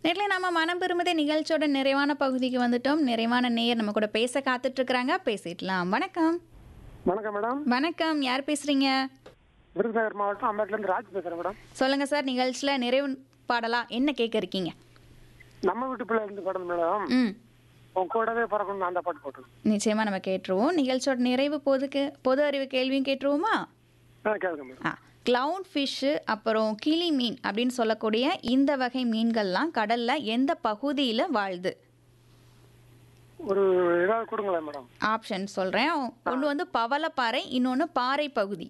நேரில் நாம மனம் பெருமதே நிகழ்ச்சியோட நிறைவான பகுதிக்கு வந்துட்டோம் நிறைவான நேயர் நம்ம கூட பேச காத்துட்டு இருக்கிறாங்க பேசிடலாம் வணக்கம் வணக்கம் மேடம் வணக்கம் யார் பேசுறீங்க விருதுநகர் மாவட்டம் அம்பேட்லேருந்து ராஜ் பேசுகிறேன் மேடம் சொல்லுங்க சார் நிகழ்ச்சியில் நிறைவு பாடலா என்ன கேட்க இருக்கீங்க நம்ம வீட்டு பிள்ளை இருந்து படம் மேடம் ம் உன் கூடவே பிறக்கணும் அந்த பாட்டு போட்டு நிச்சயமா நம்ம கேட்டுருவோம் நிகழ்ச்சியோட நிறைவு பொதுக்கு பொது அறிவு கேள்வியும் கேட்டுருவோமா ஆ கேளுங்க மேடம் ஆ கிளவுன் ஃபிஷ்ஷு அப்புறம் கிளி மீன் அப்படின்னு சொல்லக்கூடிய இந்த வகை மீன்கள்லாம் கடலில் எந்த பகுதியில் வாழுது ஒரு ஏதாவது கொடுங்களேன் மேடம் ஆப்ஷன் சொல்கிறேன் ஒன்று வந்து பவளப்பாறை இன்னொன்று பாறை பகுதி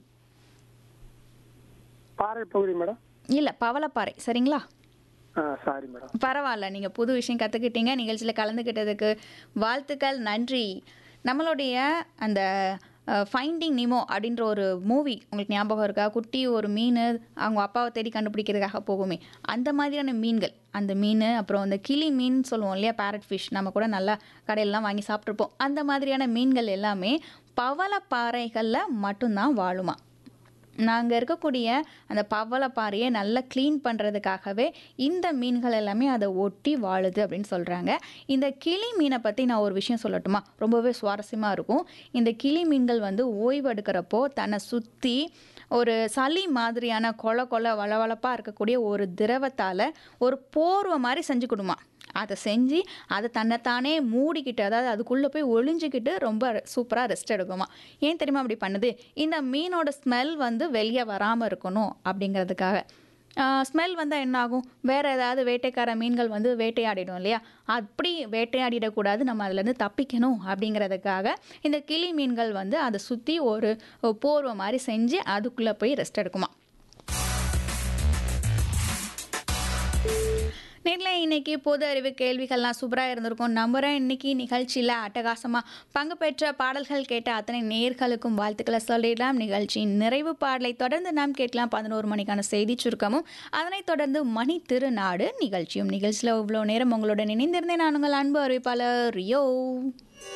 பாறை பகுதி மேடம் இல்லை பவளப்பாறை சரிங்களா ஆ சாரி மேடம் பரவாயில்ல நீங்கள் புது விஷயம் கற்றுக்கிட்டீங்க நிகழ்ச்சியில் கலந்துக்கிட்டதுக்கு வாழ்த்துக்கள் நன்றி நம்மளுடைய அந்த ஃபைண்டிங் நிமோ அப்படின்ற ஒரு மூவி உங்களுக்கு ஞாபகம் இருக்கா குட்டி ஒரு மீன் அவங்க அப்பாவை தேடி கண்டுபிடிக்கிறதுக்காக போகுமே அந்த மாதிரியான மீன்கள் அந்த மீன் அப்புறம் அந்த கிளி மீன் சொல்லுவோம் இல்லையா பேரட் ஃபிஷ் நம்ம கூட நல்லா கடையிலலாம் வாங்கி சாப்பிட்ருப்போம் அந்த மாதிரியான மீன்கள் எல்லாமே பவளப்பாறைகளில் மட்டும்தான் வாழுமா நாங்கள் இருக்கக்கூடிய அந்த பவளப்பாறையை நல்லா க்ளீன் பண்ணுறதுக்காகவே இந்த மீன்கள் எல்லாமே அதை ஒட்டி வாழுது அப்படின்னு சொல்கிறாங்க இந்த கிளி மீனை பற்றி நான் ஒரு விஷயம் சொல்லட்டுமா ரொம்பவே சுவாரஸ்யமாக இருக்கும் இந்த கிளி மீன்கள் வந்து ஓய்வு எடுக்கிறப்போ தன்னை சுற்றி ஒரு சளி மாதிரியான கொல கொல வளவளப்பாக இருக்கக்கூடிய ஒரு திரவத்தால் ஒரு போர்வை மாதிரி செஞ்சுக்கிடுமா அதை செஞ்சு அதை தன்னைத்தானே மூடிக்கிட்டு அதாவது அதுக்குள்ளே போய் ஒளிஞ்சிக்கிட்டு ரொம்ப சூப்பராக ரெஸ்ட் எடுக்குமா ஏன் தெரியுமா அப்படி பண்ணுது இந்த மீனோட ஸ்மெல் வந்து வெளியே வராமல் இருக்கணும் அப்படிங்கிறதுக்காக ஸ்மெல் வந்தால் என்ன ஆகும் வேறு ஏதாவது வேட்டைக்கார மீன்கள் வந்து வேட்டையாடிடும் இல்லையா அப்படி வேட்டையாடிடக்கூடாது நம்ம அதுலேருந்து தப்பிக்கணும் அப்படிங்கிறதுக்காக இந்த கிளி மீன்கள் வந்து அதை சுற்றி ஒரு போர்வை மாதிரி செஞ்சு அதுக்குள்ளே போய் ரெஸ்ட் எடுக்குமா நேரில் இன்னைக்கு பொது அறிவு கேள்விகள்லாம் சூப்பராக இருந்திருக்கும் நம்புகிறேன் இன்னைக்கு நிகழ்ச்சியில் அட்டகாசமாக பங்கு பெற்ற பாடல்கள் கேட்ட அத்தனை நேர்களுக்கும் வாழ்த்துக்களை சொல்லிடலாம் நிகழ்ச்சியின் நிறைவு பாடலை தொடர்ந்து நாம் கேட்கலாம் பதினோரு மணிக்கான செய்தி சுருக்கமும் அதனைத் தொடர்ந்து மணி திருநாடு நிகழ்ச்சியும் நிகழ்ச்சியில் இவ்வளோ நேரம் உங்களுடன் இணைந்திருந்தேன் நான் உங்கள் அன்பு அறிவிப்பாளர் ரியோ